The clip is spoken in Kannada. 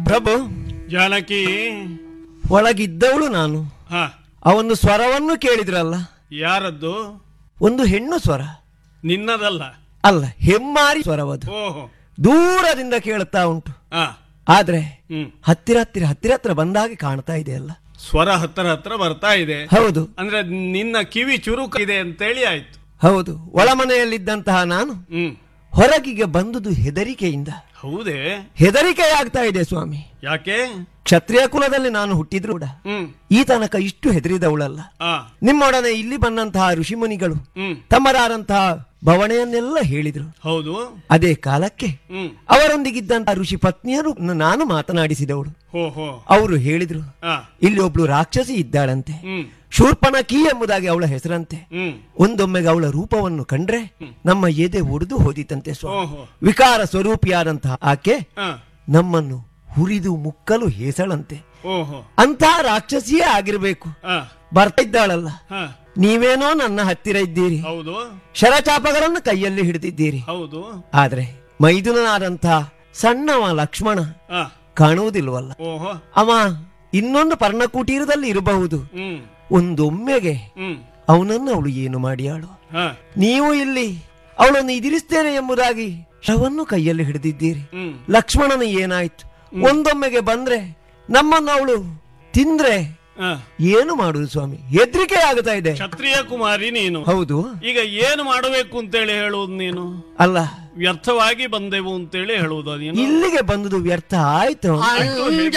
ಪ್ರಭು ಜಾನಕಿ ಒಳಗಿದ್ದವಳು ನಾನು ಹ ಆ ಒಂದು ಸ್ವರವನ್ನು ಕೇಳಿದ್ರಲ್ಲ ಯಾರದ್ದು ಒಂದು ಹೆಣ್ಣು ಸ್ವರ ನಿನ್ನದಲ್ಲ ಅಲ್ಲ ಹೆಮ್ಮಾರಿ ಸ್ವರವದು ಓಹೋ ದೂರದಿಂದ ಕೇಳುತ್ತಾ ಉಂಟು ಆ ಆದ್ರೆ ಹ್ಮ್ ಹತ್ತಿರ ಹತ್ತಿರ ಹತ್ತಿರ ಹತ್ರ ಬಂದಾಗ ಕಾಣ್ತಾ ಇದೆ ಅಲ್ಲ ಸ್ವರ ಹತ್ರ ಹತ್ರ ಬರ್ತಾ ಇದೆ ಹೌದು ಅಂದ್ರೆ ನಿನ್ನ ಕಿವಿ ಚುರುಕು ಇದೆ ಅಂತೇಳಿ ಆಯ್ತು ಹೌದು ಒಳಮನೆಯಲ್ಲಿದ್ದಂತಹ ನಾನು ಹ್ಮ್ ಹೊರಗಿಗೆ ಬಂದುದು ಹೆದರಿಕೆಯಿಂದ ಹೌದೇ ಹೆದರಿಕೆ ಆಗ್ತಾ ಇದೆ ಸ್ವಾಮಿ ಯಾಕೆ ಕ್ಷತ್ರಿಯ ಕುಲದಲ್ಲಿ ನಾನು ಹುಟ್ಟಿದ್ರು ಕೂಡ ಹ್ಮ್ ಈ ತನಕ ಇಷ್ಟು ಹೆದರಿದವಳಲ್ಲ ಆ ನಿಮ್ಮೊಡನೆ ಇಲ್ಲಿ ಬಂದಂತಹ ಋಷಿಮುನಿಗಳು ಹ್ಮ್ ತಮ್ಮದಾದಂತಹ ಭವಣೆಯನ್ನೆಲ್ಲ ಹೇಳಿದ್ರು ಹೌದು ಅದೇ ಕಾಲಕ್ಕೆ ಹ್ಮ್ ಅವರೊಂದಿಗಿದ್ದಂತಹ ಋಷಿ ಪತ್ನಿಯರು ನಾನು ಮಾತನಾಡಿಸಿದವಳು ಹೋ ಹೋ ಅವರು ಹೇಳಿದ್ರು ಆ ಇಲ್ಲಿ ಒಬ್ಳು ರಾಕ್ಷಸಿ ಇದ್ದಾಳಂತೆ ಹ್ಮ್ ಶೂರ್ಪಣಕಿ ಎಂಬುದಾಗಿ ಅವಳ ಹೆಸರಂತೆ ಹ್ಮ್ ಒಂದೊಮ್ಮೆಗೆ ಅವಳ ರೂಪವನ್ನು ಕಂಡ್ರೆ ನಮ್ಮ ಎದೆ ಒಡೆದು ಹೋದಿತಂತೆ ಸ್ವಾಮಿ ಓಹೋ ವಿಕಾರ ಸ್ವರೂಪಿಯಾದಂತಹ ಆಕೆ ಆ ನಮ್ಮನ್ನು ಹುರಿದು ಮುಕ್ಕಲು ಹೇಸಳಂತೆ ಓಹೋ ಅಂತಹ ರಾಕ್ಷಸಿಯೇ ಆಗಿರ್ಬೇಕು ಆ ಬರ್ತಾ ಇದ್ದಾಳಲ್ಲ ಹ ನೀವೇನೋ ನನ್ನ ಹತ್ತಿರ ಇದ್ದೀರಿ ಹೌದು ಶರಚಾಪಗಳನ್ನು ಕೈಯಲ್ಲಿ ಹಿಡಿದಿದ್ದೀರಿ ಹೌದು ಆದ್ರೆ ಮೈದುನನಾದಂತಹ ಸಣ್ಣವ ಲಕ್ಷ್ಮಣ ಆ ಕಾಣುವುದಿಲ್ವಲ್ಲ ಓಹೋ ಅವ ಇನ್ನೊಂದು ಪರ್ಣಕುಟೀರದಲ್ಲಿ ಇರಬಹುದು ಹ್ಮ್ ಒಂದೊಮ್ಮೆಗೆ ಹ್ಮ್ ಅವನನ್ನು ಅವಳು ಏನು ಮಾಡಿಯಾಳು ಹ ನೀವು ಇಲ್ಲಿ ಅವಳನ್ನು ಇದಿರಿಸ್ತೇನೆ ಎಂಬುದಾಗಿ ಶವನ್ನು ಕೈಯಲ್ಲಿ ಹಿಡಿದಿದ್ದೀರಿ ಹ್ಮ್ ಲಕ್ಷ್ಮಣನ ಏನಾಯ್ತು ಒಂದೊಮ್ಮೆಗೆ ಬಂದ್ರೆ ನಮ್ಮನ್ನು ಅವಳು ತಿಂದ್ರೆ ಆ ಏನು ಮಾಡುದು ಸ್ವಾಮಿ ಹೆದರಿಕೆ ಆಗುತ್ತಾ ಇದೆ ಕ್ಷತ್ರಿಯ ಕುಮಾರಿ ನೀನು ಹೌದು ಈಗ ಏನು ಮಾಡಬೇಕು ಅಂತೇಳಿ ಹೇಳುವುದು ನೀನು ಅಲ್ಲ ವ್ಯರ್ಥವಾಗಿ ಬಂದೆವು ಅಂತೇಳಿ ಹೇಳುವುದು ನೀನು ಇಲ್ಲಿಗೆ ಬಂದುದು ವ್ಯರ್ಥ ಆಯ್ತು ಅಷ್ಟು